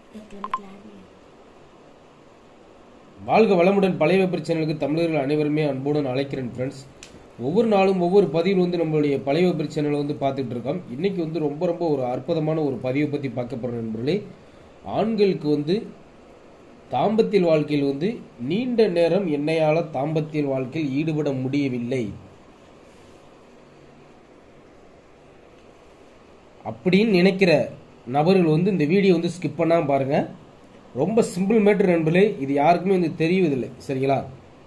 வாழ்க வளமுடன் பழைய பிரச்சனைகளுக்கு தமிழர்கள் அனைவருமே அன்புடன் அழைக்கிறேன் ஃப்ரெண்ட்ஸ் ஒவ்வொரு நாளும் ஒவ்வொரு பதிவில் வந்து நம்மளுடைய பழைய பிரச்சனைகளை வந்து பார்த்துட்டு இருக்கோம் இன்னைக்கு வந்து ரொம்ப ரொம்ப ஒரு அற்புதமான ஒரு பதிவை பற்றி பார்க்க போகிற நண்பர்களே ஆண்களுக்கு வந்து தாம்பத்தியல் வாழ்க்கையில் வந்து நீண்ட நேரம் என்னையால தாம்பத்தியல் வாழ்க்கையில் ஈடுபட முடியவில்லை அப்படின்னு நினைக்கிற நபர்கள் வந்து இந்த வீடியோ வந்து ஸ்கிப் பண்ணாம பாருங்க ரொம்ப சிம்பிள் மேட்டர் நண்பர்களே இது யாருக்குமே வந்து தெரிவதில்லை சரிங்களா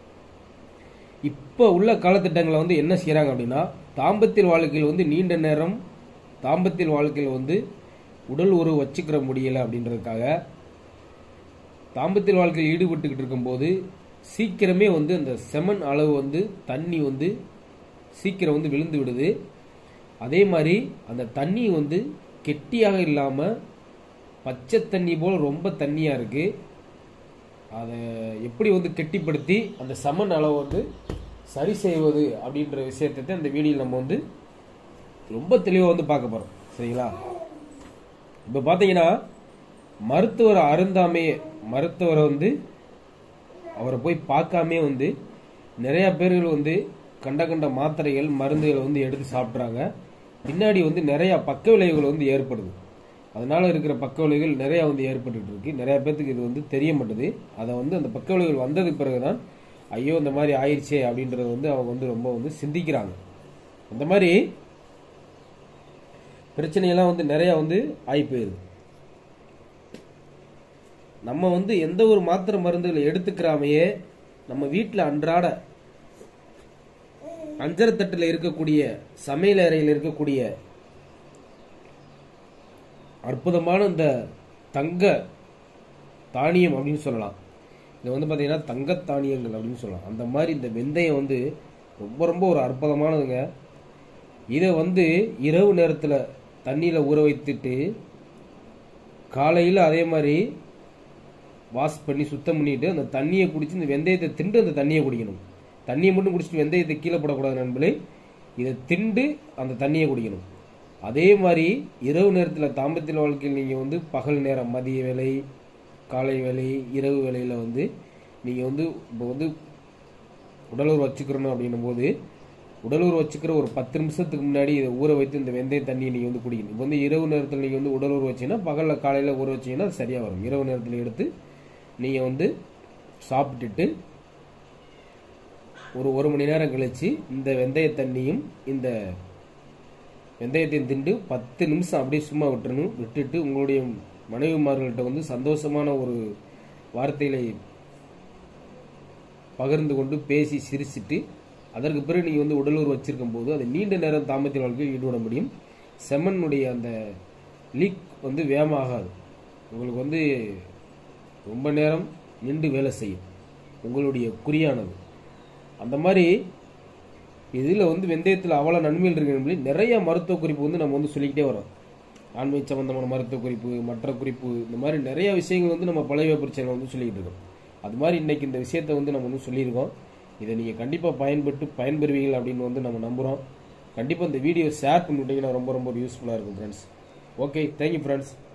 இப்போ உள்ள காலத்திட்டங்களை வந்து என்ன செய்கிறாங்க அப்படின்னா தாம்பத்தியல் வாழ்க்கையில் வந்து நீண்ட நேரம் தாம்பத்தியல் வாழ்க்கையில் வந்து உடல் உறவு வச்சுக்கிற முடியல அப்படின்றதுக்காக தாம்பத்தியல் வாழ்க்கையில் ஈடுபட்டுக்கிட்டு இருக்கும்போது சீக்கிரமே வந்து அந்த செமன் அளவு வந்து தண்ணி வந்து சீக்கிரம் வந்து விழுந்து விடுது அதே மாதிரி அந்த தண்ணி வந்து கெட்டியாக இல்லாமல் பச்சை தண்ணி போல் ரொம்ப தண்ணியாக இருக்கு அதை எப்படி வந்து கெட்டிப்படுத்தி அந்த சமன் அளவு வந்து சரி செய்வது அப்படின்ற விஷயத்தை தான் இந்த வீடியோவில் நம்ம வந்து ரொம்ப தெளிவாக வந்து பார்க்க போகிறோம் சரிங்களா இப்போ பார்த்தீங்கன்னா மருத்துவர் அருந்தாமே மருத்துவரை வந்து அவரை போய் பார்க்காமே வந்து நிறைய பேர்கள் வந்து கண்ட கண்ட மாத்திரைகள் மருந்துகளை வந்து எடுத்து சாப்பிட்றாங்க பின்னாடி வந்து நிறைய பக்க விளைவுகள் வந்து ஏற்படுது அதனால இருக்கிற பக்க விளைவுகள் நிறைய வந்து ஏற்பட்டுட்டு இருக்கு நிறைய பேர்த்துக்கு இது வந்து தெரிய மாட்டுது அதை வந்து அந்த பக்க விளைவுகள் வந்ததுக்கு பிறகுதான் ஐயோ இந்த மாதிரி ஆயிடுச்சே அப்படின்றத வந்து அவங்க வந்து ரொம்ப வந்து சிந்திக்கிறாங்க அந்த மாதிரி பிரச்சனையெல்லாம் வந்து நிறைய வந்து ஆகி போயிருது நம்ம வந்து எந்த ஒரு மாத்திரை மருந்துகளை எடுத்துக்கிறாமையே நம்ம வீட்டில் அன்றாட அஞ்சரத்தட்டில் இருக்கக்கூடிய சமையல் அறையில் இருக்கக்கூடிய அற்புதமான இந்த தங்க தானியம் அப்படின்னு சொல்லலாம் இது வந்து பார்த்தீங்கன்னா தங்க தானியங்கள் அப்படின்னு சொல்லலாம் அந்த மாதிரி இந்த வெந்தயம் வந்து ரொம்ப ரொம்ப ஒரு அற்புதமானதுங்க இதை வந்து இரவு நேரத்தில் தண்ணியில் ஊற வைத்துட்டு காலையில் அதே மாதிரி வாஷ் பண்ணி சுத்தம் பண்ணிட்டு அந்த தண்ணியை குடிச்சு இந்த வெந்தயத்தை திண்டு அந்த தண்ணியை குடிக்கணும் தண்ணியை மட்டும் குடிச்சிட்டு வெந்தயத்தை கீழே போடக்கூடாது நண்பர்களே இதை திண்டு அந்த தண்ணியை குடிக்கணும் அதே மாதிரி இரவு நேரத்தில் தாம்பத்திய வாழ்க்கையில் நீங்கள் வந்து பகல் நேரம் மதிய வேலை காலை வேலை இரவு வேலையில் வந்து நீங்கள் வந்து இப்போ வந்து உடலுறவு வச்சுக்கிறணும் அப்படின்னும் போது உடலுறவு வச்சுக்கிற ஒரு பத்து நிமிஷத்துக்கு முன்னாடி இதை ஊற வைத்து இந்த வெந்தய தண்ணியை நீங்கள் வந்து குடிக்கணும் இப்போ வந்து இரவு நேரத்தில் நீங்கள் வந்து உடலுறவு வச்சீங்கன்னா பகலில் காலையில் ஊற வச்சீங்கன்னா அது சரியாக வரும் இரவு நேரத்தில் எடுத்து நீங்கள் வந்து சாப்பிட்டுட்டு ஒரு ஒரு மணி நேரம் கழிச்சு இந்த வெந்தய தண்ணியும் இந்த வெந்தயத்தையும் திண்டு பத்து நிமிஷம் அப்படியே சும்மா விட்டுறணும் விட்டுட்டு உங்களுடைய மனைவிமார்கள்ட்ட வந்து சந்தோஷமான ஒரு வார்த்தைகளை பகிர்ந்து கொண்டு பேசி சிரிச்சிட்டு அதற்கு பிறகு நீங்கள் வந்து உடலுறவு வச்சிருக்கும் போது அது நீண்ட நேரம் தாம்பத்திய வாழ்க்கையில் ஈடுபட முடியும் செம்மனுடைய அந்த லீக் வந்து வேகமாகாது உங்களுக்கு வந்து ரொம்ப நேரம் நின்று வேலை செய்யும் உங்களுடைய குறியானது அந்த மாதிரி இதில் வந்து வெந்தயத்தில் அவ்வளோ நன்மைகள் இருக்கு நிறைய மருத்துவ குறிப்பு வந்து நம்ம வந்து சொல்லிக்கிட்டே வரோம் ஆண்மை சம்பந்தமான மருத்துவ குறிப்பு மற்ற குறிப்பு இந்த மாதிரி நிறைய விஷயங்கள் வந்து நம்ம பழைய பிரச்சனை வந்து சொல்லிக்கிட்டு இருக்கோம் அது மாதிரி இன்னைக்கு இந்த விஷயத்தை வந்து நம்ம வந்து சொல்லியிருக்கோம் இதை நீங்கள் கண்டிப்பாக பயன்பட்டு பயன்பெறுவீர்கள் அப்படின்னு வந்து நம்ம நம்புகிறோம் கண்டிப்பாக இந்த வீடியோ ஷேர் பண்ணிவிட்டீங்கன்னா ரொம்ப ரொம்ப யூஸ்ஃபுல்லாக இருக்கும் ஃப்ரெண்ட்ஸ் ஓகே தேங்க்யூ ஃப்ரெண்ட்ஸ்